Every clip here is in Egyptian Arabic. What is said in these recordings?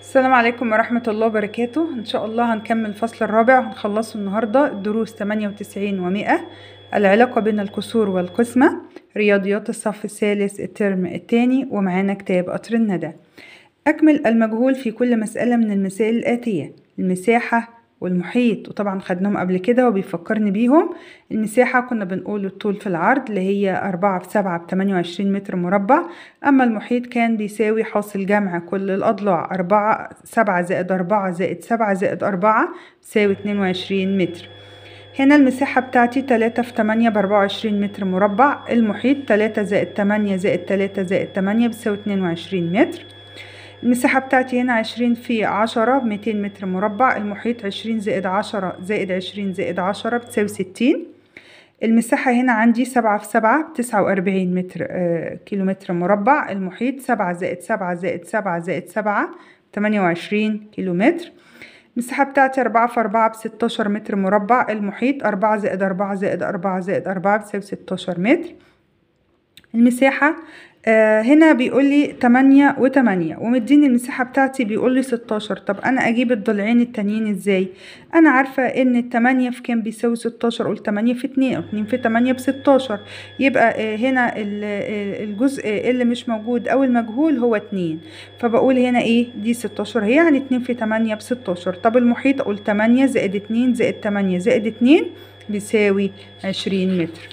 السلام عليكم ورحمة الله وبركاته إن شاء الله هنكمل الفصل الرابع وهنخلصه النهاردة الدروس 98 ومئة العلاقة بين الكسور والقسمة رياضيات الصف الثالث الترم الثاني ومعانا كتاب قطر الندى أكمل المجهول في كل مسألة من المسائل الآتية المساحة والمحيط وطبعا خدناهم قبل كده وبيفكرني بيهم المساحة كنا بنقول الطول في العرض اللي هي أربعة في سبعة بتمانية وعشرين متر مربع أما المحيط كان بيساوي حاصل جمع كل الأضلاع أربعة سبعة زائد أربعة زائد سبعة زائد أربعة تساوي اتنين وعشرين متر هنا المساحة بتاعتي تلاتة في تمانية بأربعة وعشرين متر مربع المحيط تلاتة زائد تمانية زائد تلاتة زائد تمانية بتساوي اتنين وعشرين متر المساحة بتاعتي هنا عشرين في عشرة بميتين متر مربع المحيط عشرين زائد عشرة زائد عشرين زائد عشرة بتساوي ستين المساحة هنا عندي سبعة في سبعة بتسعة وأربعين متر آه كيلو متر مربع المحيط سبعة زائد سبعة زائد سبعة زائد سبعة تمانية وعشرين كيلو متر المساحة بتاعتي أربعة في أربعة بستاشر متر مربع المحيط أربعة زائد أربعة زائد أربعة زائد أربعة بتساوي ستاشر متر المساحة آه هنا بيقول لي تمانية وتمانية ومديني المساحة بتاعتي بيقول لي ستاشر طب أنا أجيب الضلعين التانيين إزاي؟ أنا عارفة إن التمانية في كام بيساوي ستاشر قول تمانية في اتنين اتنين في تمانية بستاشر يبقى آه هنا الجزء اللي مش موجود أو المجهول هو اتنين فبقول هنا إيه دي ستاشر هي يعني اتنين في تمانية بستاشر طب المحيط أقول تمانية زائد اتنين زائد تمانية زائد اتنين بيساوي عشرين متر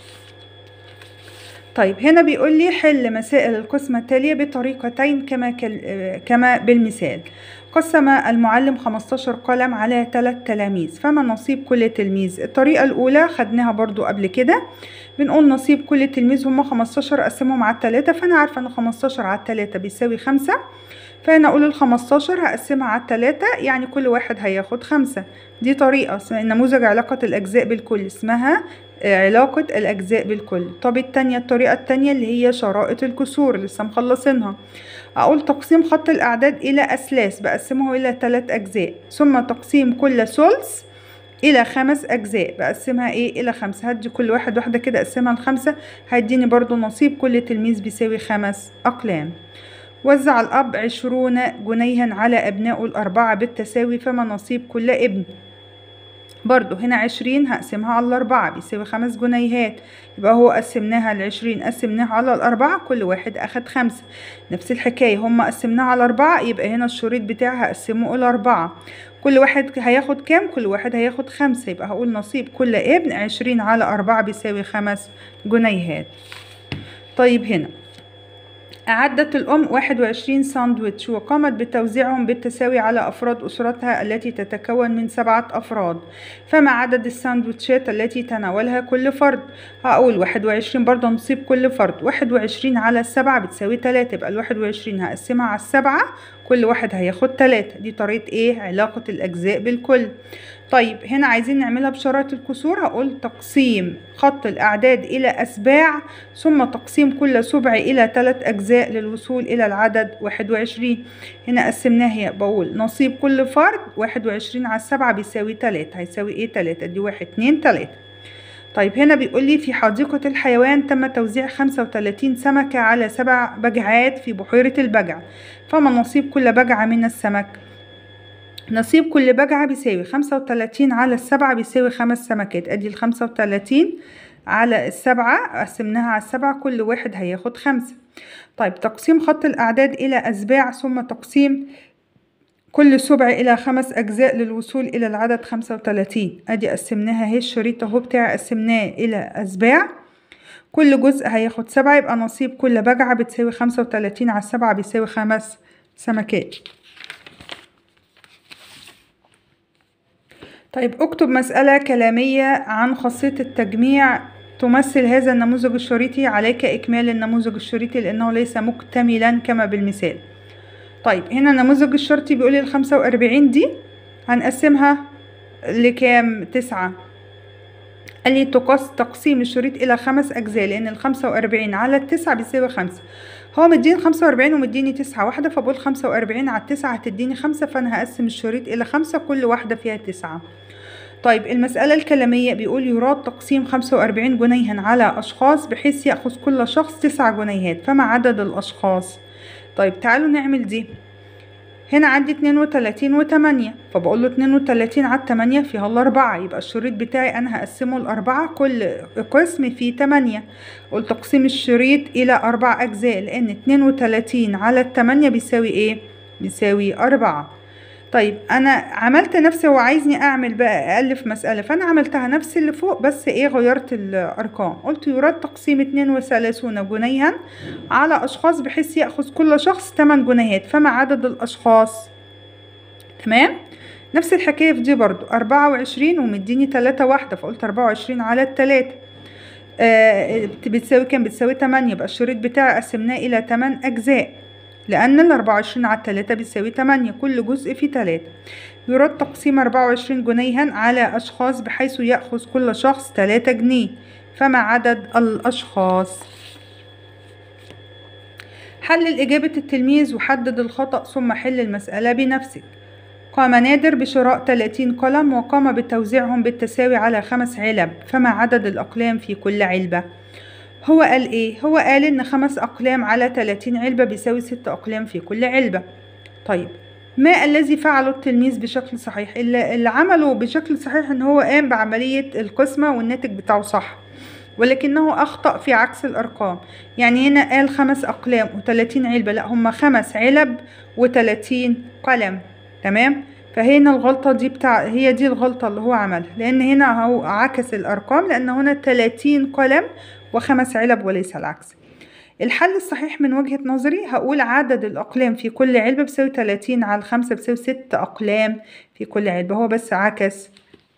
طيب هنا بيقول لي حل مسائل القسمة التالية بطريقتين كما كل... كما بالمثال قسم المعلم 15 قلم على 3 تلاميذ فما نصيب كل تلميذ الطريقة الأولى خدناها برضو قبل كده بنقول نصيب كل تلميذ هما 15 قسمهم على 3 فأنا عارفة إن 15 على 3 بيساوي 5 فهنا أقول ال 15 هقسمها على 3 يعني كل واحد هياخد 5 دي طريقة اسمها نموذج علاقة الأجزاء بالكل اسمها علاقة الأجزاء بالكل طب التانية الطريقة التانية اللي هي شرائط الكسور لسه مخلصينها أقول تقسيم خط الأعداد إلى أثلاث بقسمه إلى ثلاث أجزاء ثم تقسيم كل ثلث إلى خمس أجزاء بقسمها إيه إلى خمسة هدي كل واحد واحدة كده أقسمها لخمسة هيديني برضو نصيب كل تلميذ بيساوي خمس أقلام وزع الأب عشرون جنيها على أبنائه الأربعة بالتساوي فما نصيب كل ابن برضو هنا عشرين هقسمها على الأربعة بيساوي خمس جنيهات يبقى هو قسمناها لعشرين قسمناها على الأربعة كل واحد أخد خمسة نفس الحكاية هما قسمناها على أربعة يبقى هنا الشريط بتاعي هقسمه إلى أربعة كل واحد هياخد كام كل واحد هياخد خمسة يبقى هقول نصيب كل ابن عشرين على أربعة بيساوي خمس جنيهات طيب هنا أعدت الأم 21 ساندويتش وقامت بتوزيعهم بالتساوي على أفراد أسرتها التي تتكون من سبعة أفراد فما عدد الساندويتشات التي تناولها كل فرد هقول 21 برضه نصيب كل فرد 21 على السبعة بتساوي 3 يبقى ال 21 هقسمها على السبعة كل واحد هياخد 3 دي طريقة إيه علاقة الأجزاء بالكل طيب هنا عايزين نعملها بشرائط الكسور هقول تقسيم خط الأعداد إلى أسباع ثم تقسيم كل سبع إلى ثلاث أجزاء للوصول إلى العدد واحد وعشرين هنا قسمناها هي بقول نصيب كل فرد واحد وعشرين على السبعة بيساوي تلاتة هيساوي إيه تلاتة دي واحد اتنين تلاتة طيب هنا بيقول لي في حديقة الحيوان تم توزيع 35 سمكة على سبع بجعات في بحيرة البجع فما نصيب كل بجعة من السمك نصيب كل بجعة بيساوي خمسة وتلاتين على السبعة بيساوي خمس سمكات ادي الخمسة وتلاتين على السبعة قسمناها على السبعة كل واحد هياخد خمسة طيب تقسيم خط الأعداد إلى أسباع ثم تقسيم كل سبع إلى خمس أجزاء للوصول إلى العدد خمسة وتلاتين أدي قسمناها اهي الشريط أهو بتاعي قسمناه إلى أسباع كل جزء هياخد سبعة يبقى نصيب كل بجعة بتساوي خمسة وتلاتين على السبعة بيساوي خمس سمكات طيب اكتب مسألة كلامية عن خاصية التجميع تمثل هذا النموذج الشريطي عليك إكمال النموذج الشريطي لأنه ليس مكتملا كما بالمثال طيب هنا النموذج الشرطي بيقول لي الخمسة وأربعين دي هنقسمها لكام تسعة قال لي تقص تقسيم الشريط إلى خمس أجزاء لأن الخمسة وأربعين على التسعة بيساوي خمسة هو مديني خمسة وأربعين ومديني تسعة واحدة فبقول خمسة وأربعين على التسعة هتديني خمسة فأنا هقسم الشريط إلى خمسة كل واحدة فيها تسعة طيب المسألة الكلامية بيقول يراد تقسيم خمسة وأربعين جنيها على أشخاص بحيث يأخذ كل شخص تسع جنيهات فما عدد الأشخاص طيب تعالوا نعمل دي هنا عندي اتنين وتلاتين وتمانية فبقول له اتنين وتلاتين على التمانية فيها الأربعة يبقى الشريط بتاعي أنا هقسمه لأربعة كل قسم فيه تمانية قلت تقسيم الشريط إلى أربع أجزاء لأن اتنين وتلاتين على التمانية بيساوي إيه؟ بيساوي أربعة طيب أنا عملت نفسي هو عايزني أعمل بقى ألف مسألة فأنا عملتها نفس اللي فوق بس إيه غيرت الأرقام قلت يراد تقسيم اتنين وثلاثون جنيها على أشخاص بحيث يأخذ كل شخص تمن جنيهات فما عدد الأشخاص تمام نفس الحكاية في دي برضو أربعة وعشرين ومديني تلاتة واحدة فقلت أربعة وعشرين على التلاتة آه بتساوي كام بتساوي تمانية يبقى الشريط بتاعي قسمناه إلى تمن أجزاء لأن الأربعة وعشرين على التلاتة بتساوي تمانية كل جزء فيه تلاتة يراد تقسيم أربعة وعشرين جنيها على أشخاص بحيث يأخذ كل شخص تلاتة جنيه فما عدد الأشخاص حلل إجابة التلميذ وحدد الخطأ ثم حل المسألة بنفسك قام نادر بشراء 30 قلم وقام بتوزيعهم بالتساوي على خمس علب فما عدد الأقلام في كل علبة هو قال ايه هو قال ان خمس اقلام على 30 علبة بيساوي ست اقلام في كل علبة طيب ما الذي فعله التلميذ بشكل صحيح اللي, اللي عمله بشكل صحيح ان هو قام بعملية القسمة والناتج بتاعه صح ولكنه أخطأ في عكس الأرقام يعني هنا قال خمس أقلام وتلاتين علبة لا هما خمس علب وتلاتين قلم تمام فهنا الغلطة دي بتاع هي دي الغلطة اللي هو عملها لأن هنا هو عكس الأرقام لأن هنا تلاتين قلم وخمس علب وليس العكس الحل الصحيح من وجهة نظري هقول عدد الأقلام في كل علبة بيساوي تلاتين على الخمسة بيساوي ست أقلام في كل علبة هو بس عكس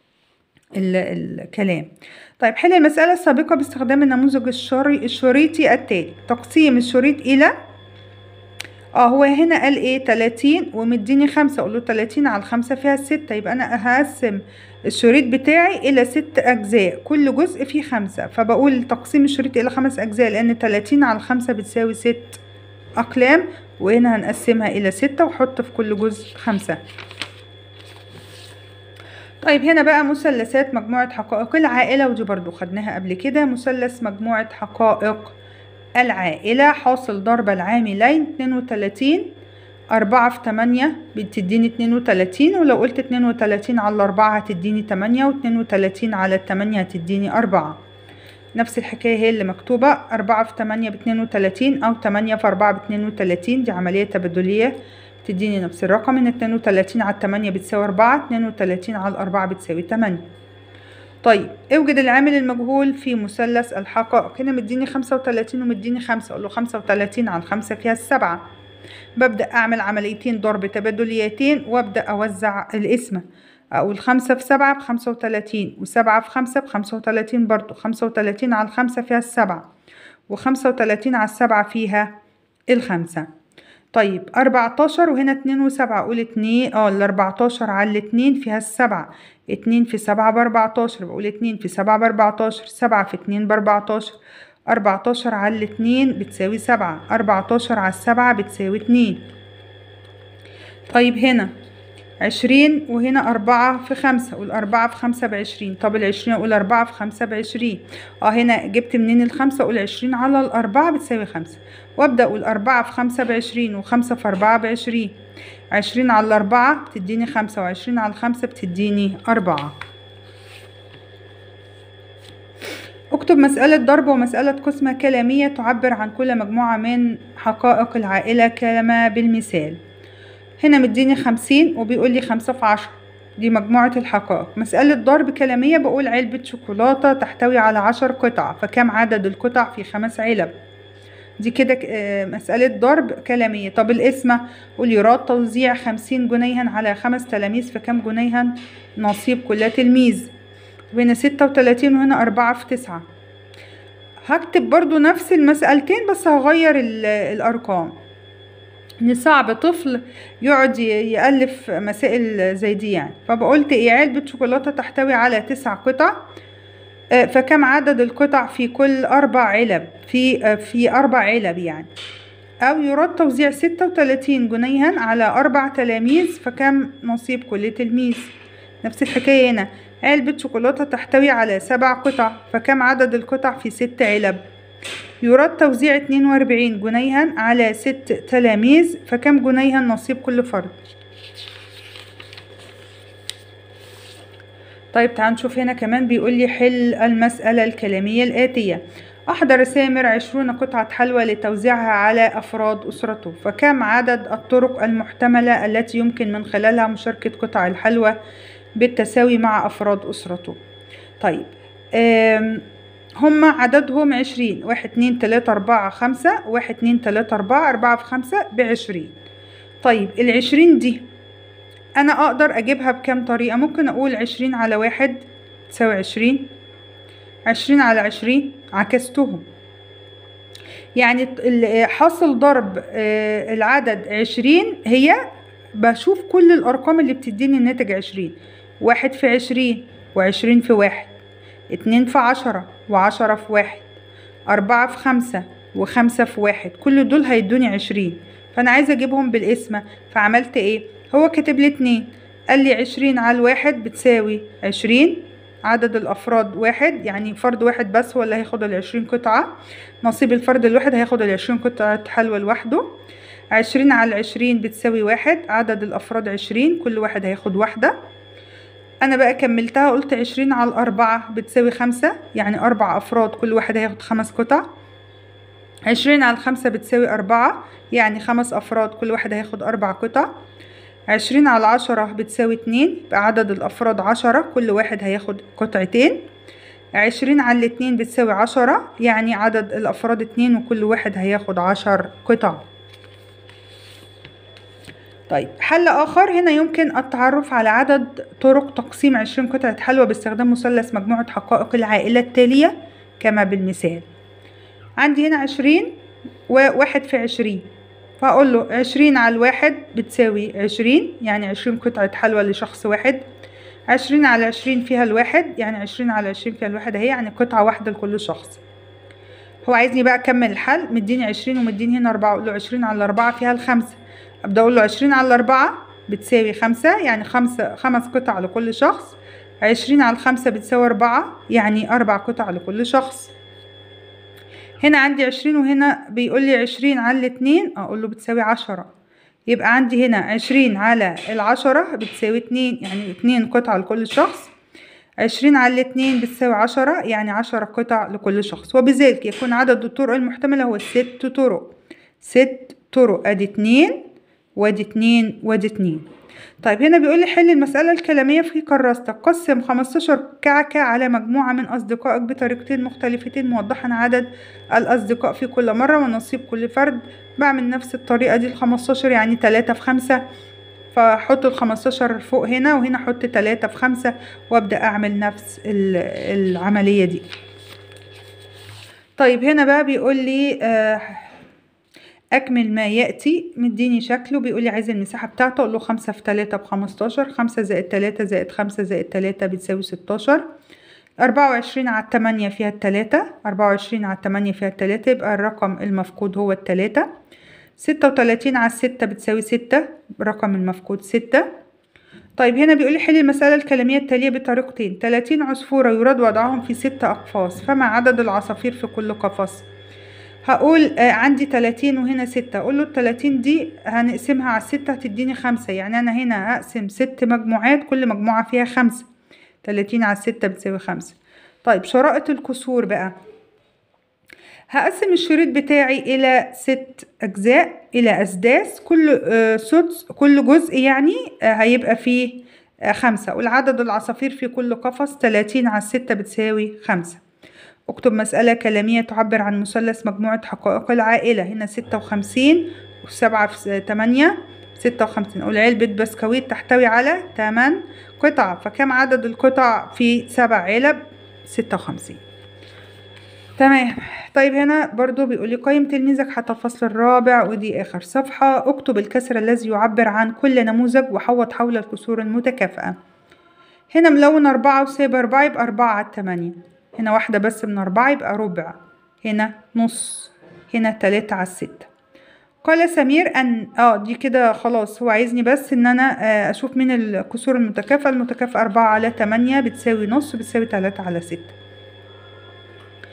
الكلام طيب حل المسألة السابقة باستخدام النموذج الشري الشريطي التالي تقسيم الشريط إلى اه هو هنا قال ايه تلاتين ومديني خمسة اقول له تلاتين على الخمسة فيها ستة يبقى انا هقسم الشريط بتاعي الى ست اجزاء كل جزء فيه خمسة فبقول تقسيم الشريط الى خمس اجزاء لان تلاتين على الخمسة بتساوي ست اقلام وهنا هنقسمها الى ستة واحط في كل جزء خمسة طيب هنا بقى مثلثات مجموعة حقائق العائلة ودي برضو خدناها قبل كده مثلث مجموعة حقائق العائلة حاصل ضرب العاملين اتنين وتلاتين أربعة في تمانية بتديني اتنين وتلاتين ولو قلت اتنين وتلاتين على الأربعة هتديني تمانية واتنين وتلاتين على التمانية هتديني أربعة نفس الحكاية هي اللي مكتوبة أربعة في تمانية باتنين وتلاتين أو تمانية في أربعة باتنين وتلاتين دي عملية تبادلية بتديني نفس الرقم ان اتنين وتلاتين على التمانية بتساوي أربعة اتنين وتلاتين على الأربعة بتساوي تمانية طيب اوجد العامل المجهول في مثلث الحقائق هنا مديني خمسة وتلاتين ومديني خمسة اقول له خمسة وتلاتين على الخمسة فيها السبعة ببدأ أعمل عمليتين ضرب تبادليتين وأبدأ أوزع القسمة أقول خمسة في سبعة بخمسة وتلاتين وسبعة في خمسة بخمسة وتلاتين برضو خمسة وتلاتين على الخمسة فيها السبعة وخمسة وتلاتين على السبعة فيها الخمسة طيب أربعتاشر وهنا اتنين وسبعة أقول اتنين اه الأربعتاشر على الاتنين فيها السبعة اتنين في سبعة بأربعتاشر بقول اتنين في سبعة بأربعتاشر سبعة في اتنين بأربعتاشر أربعتاشر على الاتنين بتساوي سبعة أربعتاشر على السبعة بتساوي اتنين طيب هنا عشرين وهنا أربعة في خمسة أقول أربعة في خمسة بعشرين طب العشرين أقول أربعة في خمسة بعشرين اه هنا جبت منين الخمسة أقول عشرين على الأربعة بتساوي خمسة وأبدأ أقول أربعة في خمسة بعشرين وخمسة في أربعة بعشرين عشرين على الأربعة بتديني خمسة وعشرين على الخمسة بتديني أربعة اكتب مسألة ضرب ومسألة قسمة كلامية تعبر عن كل مجموعة من حقائق العائلة كما بالمثال هنا مديني خمسين وبيقول لي خمسة في عشرة دي مجموعة الحقائق مسألة ضرب كلامية بقول علبة شوكولاتة تحتوي على عشر قطع فكم عدد القطع في خمس علب دي كده مسألة ضرب كلامية طب القسمة قول يراد توزيع خمسين جنيها على خمس تلاميذ فكم جنيها نصيب كل تلميذ وهنا ستة وتلاتين وهنا أربعة في تسعة هكتب برضو نفس المسألتين بس هغير الأرقام ان صعب طفل يقعد يألف مسائل زي دي يعني فبقولت ايه علبة شوكولاتة تحتوي على تسع قطع فكم عدد القطع في كل أربع علب في في أربع علب يعني أو يراد توزيع ستة وتلاتين جنيها على أربع تلاميذ فكم نصيب كل تلميذ نفس الحكاية هنا علبة شوكولاتة تحتوي على سبع قطع فكم عدد القطع في ست علب يراد توزيع 42 جنيها على ست تلاميذ فكم جنيها نصيب كل فرد طيب تعال نشوف هنا كمان بيقول لي حل المسألة الكلامية الآتية أحضر سامر عشرون قطعة حلوى لتوزيعها على أفراد أسرته فكم عدد الطرق المحتملة التي يمكن من خلالها مشاركة قطع الحلوى بالتساوي مع أفراد أسرته طيب هم عددهم عشرين واحد اتنين تلاتة أربعة خمسة واحد اتنين تلاتة أربعة أربعة في خمسة بعشرين طيب العشرين دي أنا أقدر أجيبها بكام طريقة ممكن أقول عشرين على واحد تساوي عشرين عشرين على عشرين عكستهم يعني حاصل ضرب العدد عشرين هي بشوف كل الأرقام اللي بتديني الناتج عشرين واحد في عشرين وعشرين في واحد اتنين في عشرة وعشرة في واحد أربعة في خمسة وخمسة في واحد كل دول هيدوني عشرين فأنا عايزة أجيبهم بالقسمة فعملت إيه هو كاتب لي اتنين قال لي عشرين على الواحد بتساوي عشرين عدد الأفراد واحد يعني فرد واحد بس هو اللي هياخد العشرين قطعة نصيب الفرد الواحد هياخد العشرين قطعة حلوى لوحده عشرين على العشرين بتساوي واحد عدد الأفراد عشرين كل واحد هياخد واحدة أنا بقى كملتها قلت عشرين على الأربعة بتساوي خمسة يعني أربع أفراد كل واحد هياخد خمس قطع عشرين على الخمسة بتساوي أربعة يعني خمس أفراد كل واحد هياخد أربع قطع عشرين على عشرة بتساوي اتنين بعدد الأفراد عشرة كل واحد هياخد قطعتين عشرين على الاتنين بتساوي عشرة يعني عدد الأفراد اتنين وكل واحد هياخد عشر قطع طيب حل آخر هنا يمكن التعرف على عدد طرق تقسيم عشرين قطعة حلوى باستخدام مثلث مجموعة حقائق العائلة التالية كما بالمثال عندي هنا عشرين وواحد في عشرين فأقول له عشرين على الواحد بتساوي عشرين يعني عشرين قطعة حلوى لشخص واحد عشرين على عشرين فيها الواحد يعني عشرين على عشرين فيها الواحد اهي يعني قطعة واحدة لكل شخص هو عايزني بقى أكمل الحل مديني عشرين ومديني هنا أربعة أقول له عشرين على الأربعة فيها الخمسة أبدأ أقول له عشرين على الأربعة بتساوي خمسة يعني خمسة خمس قطع لكل شخص عشرين على الخمسة بتساوي أربعة يعني أربع قطع لكل شخص هنا عندي عشرين وهنا بيقول لي عشرين على الاتنين أقول له بتساوي عشرة يبقى عندي هنا عشرين على العشرة بتساوي اتنين يعني اتنين قطعة لكل شخص عشرين على الاتنين بتساوي عشرة يعني عشرة قطع لكل شخص وبذلك يكون عدد الطرق المحتملة هو ست طرق ست طرق ادي اتنين وادي اتنين وادي اتنين طيب هنا بيقول لي حل المسألة الكلامية في كراستك قسم 15 كعكة على مجموعة من أصدقائك بطريقتين مختلفتين موضحا عدد الأصدقاء في كل مرة ونصيب كل فرد بعمل نفس الطريقة دي الخمستاشر يعني تلاتة في خمسة فحط الخمستاشر فوق هنا وهنا حط تلاتة في خمسة وابدأ أعمل نفس العملية دي طيب هنا بقى بيقول لي آه أكمل ما يأتي مديني شكله بيقول لي عايز المساحة بتاعته أقول له خمسة في تلاتة بخمستاشر خمسة زائد تلاتة زائد خمسة زائد تلاتة بتساوي ستاشر أربعة وعشرين على التمانية فيها التلاتة أربعة وعشرين على التمانية فيها التلاتة يبقى الرقم المفقود هو التلاتة ستة وتلاتين على الستة بتساوي ستة الرقم المفقود ستة طيب هنا بيقول لي حل المسألة الكلامية التالية بطريقتين تلاتين عصفورة يراد وضعهم في ست أقفاص فما عدد العصافير في كل قفص هقول آه عندي تلاتين وهنا ستة أقول له التلاتين دي هنقسمها على الستة هتديني خمسة يعني أنا هنا هقسم ست مجموعات كل مجموعة فيها خمسة تلاتين على الستة بتساوي خمسة طيب شرائط الكسور بقى هقسم الشريط بتاعي إلى ست أجزاء إلى أسداس كل آه سدس كل جزء يعني آه هيبقى فيه خمسة والعدد العصافير في كل قفص تلاتين على الستة بتساوي خمسة اكتب مسألة كلامية تعبر عن مثلث مجموعة حقائق العائلة هنا ستة وخمسين وسبعة في تمانية ستة وخمسين أقول علبة بسكويت تحتوي على تمن قطع فكم عدد القطع في سبع علب ستة وخمسين تمام طيب هنا برضو بيقول لي قيم تلميذك حتى الفصل الرابع ودي آخر صفحة اكتب الكسر الذي يعبر عن كل نموذج وحوط حول الكسور المتكافئة هنا ملون أربعة وسايب أربعة يبقى أربعة على التمانية هنا واحدة بس من أربعة يبقى ربع هنا نص هنا تلاتة على الستة قال سمير أن اه دي كده خلاص هو عايزني بس إن أنا آه أشوف من الكسور المتكافئة المتكافئة أربعة على تمانية بتساوي نص بتساوي تلاتة على ستة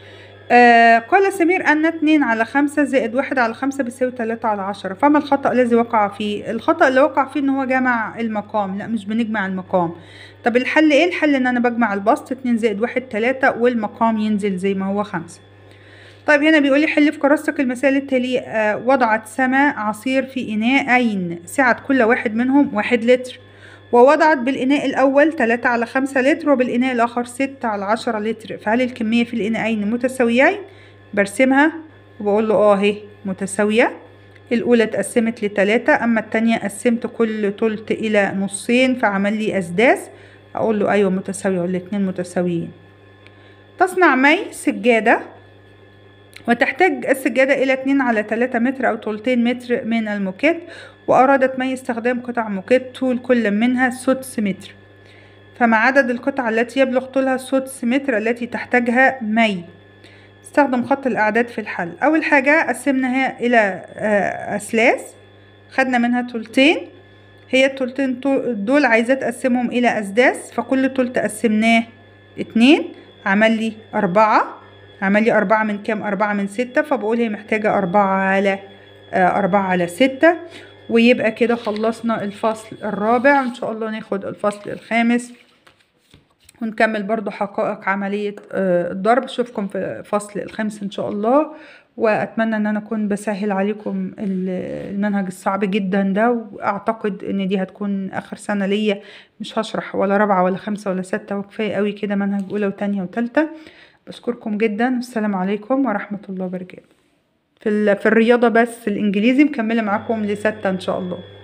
آه قال سمير أن اتنين على خمسة زائد واحد على خمسة بيساوي تلاتة على عشرة فما الخطأ الذي وقع فيه الخطأ اللي وقع فيه ان هو جمع المقام لا مش بنجمع المقام طب الحل ايه الحل ان انا بجمع البسط اتنين زائد واحد تلاتة والمقام ينزل زي ما هو خمسة طيب هنا بيقول لي حل في كراستك المثال التالي آه وضعت سما عصير في إناءين سعة كل واحد منهم واحد لتر ووضعت بالإناء الأول تلاتة على خمسة لتر وبالإناء الآخر ستة على عشرة لتر فهل الكمية في الإناءين متساويين؟ برسمها وبقول له اه اهي متساوية الأولى اتقسمت لتلاتة أما التانية قسمت كل تلت إلى نصين فعمل لي أسداس أقول له أيوة متساوية والاتنين متساويين تصنع مي سجادة وتحتاج السجادة إلى 2 على 3 متر أو طولتين متر من الموكيت وأرادت مي استخدام قطع موكيت طول كل منها سدس متر فما عدد القطع التي يبلغ طولها سدس متر التي تحتاجها مي استخدم خط الأعداد في الحل أول حاجة قسمناها إلى أثلاث خدنا منها تلتين هي التلتين دول عايزة تقسمهم إلى أسداس فكل تلت قسمناه اتنين عمل لي أربعة عمل لي أربعة من كام أربعة من ستة فبقول هي محتاجة أربعة على أربعة على ستة ويبقى كده خلصنا الفصل الرابع إن شاء الله ناخد الفصل الخامس ونكمل برضو حقائق عملية الضرب أشوفكم في الفصل الخامس إن شاء الله وأتمنى إن أنا أكون بسهل عليكم المنهج الصعب جدا ده وأعتقد إن دي هتكون آخر سنة ليا مش هشرح ولا رابعة ولا خمسة ولا ستة وكفاية قوي كده منهج أولى وتانية وتالتة بشكركم جدا والسلام عليكم ورحمة الله وبركاته في, في الرياضة بس الإنجليزي مكملة معاكم لستة إن شاء الله